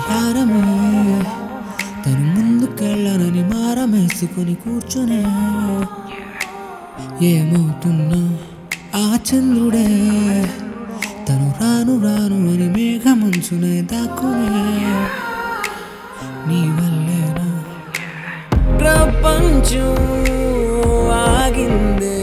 గడియారమే తను ముందుకెళ్ళనని మారమేసుకొని కూర్చునే ఏమవుతున్నా ఆ చంద్రుడే తను రాను రాను అని మేఘమంచునే దాక్కునే నీ వల్లేనా ప్రపంచం ఆగిందే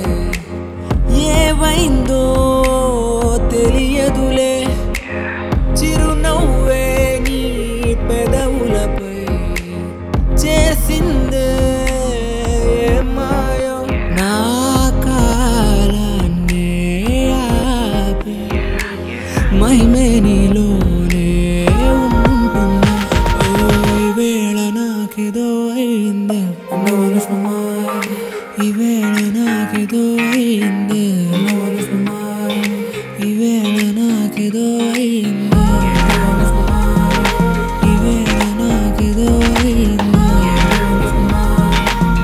ఏమైందో తెలియదులే చిరునవ్వే నీ పెదవులపై చేసిందే ఏ మాయో నా కాలాన్నే ఆపే మహిమే నీలోనే ఉంటున్నా ఓ ఈ వేళ నాకేదో అయిందే నోను సుమార్ ఈ వేళ నాకేదో అయిందే నోను సుమార్ ఈ వేళ నాకేదో అయిందే నోను సుమార్ ఈ వేళ నాకేదో అయిందే నోను సుమార్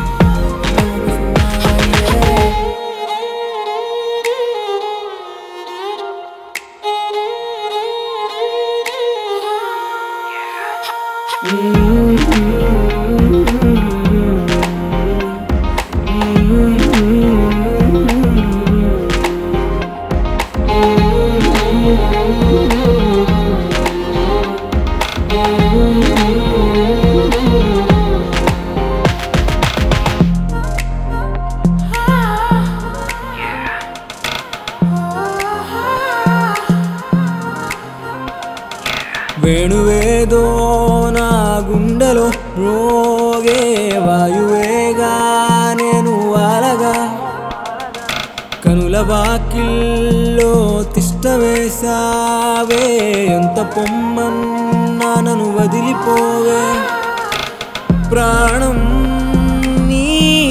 వేణువేదో నా గుండెలో రోగే వాయువేగా నేను వాలగా కనుల వాకిల్లో తిష్ట వేసావే ఎంత పొమ్మన్నా నన్ను వదిలిపోవే ప్రాణం నీ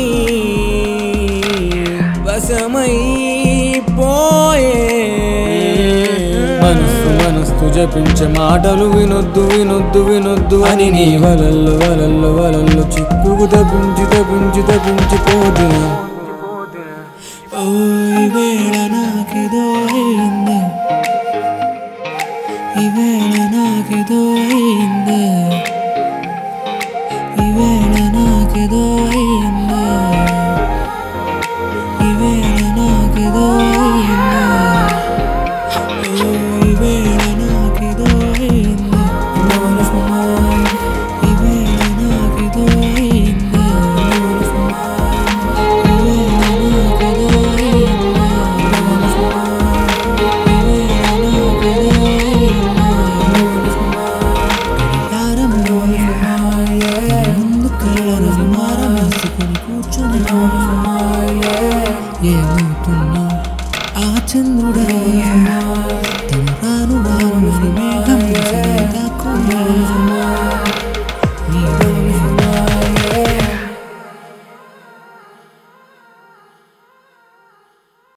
వశమైపోయే మనస్సు మనస్సు జపించే మాటలు వినొద్దు వినొద్దు వినొద్దు అని నీ వలల్లో వలల్లో వలల్లో చిక్కుకు తప్పించి తప్పించి తప్పించి పోతున్నా ఓ ఈ వేళ నాకేదో అయింది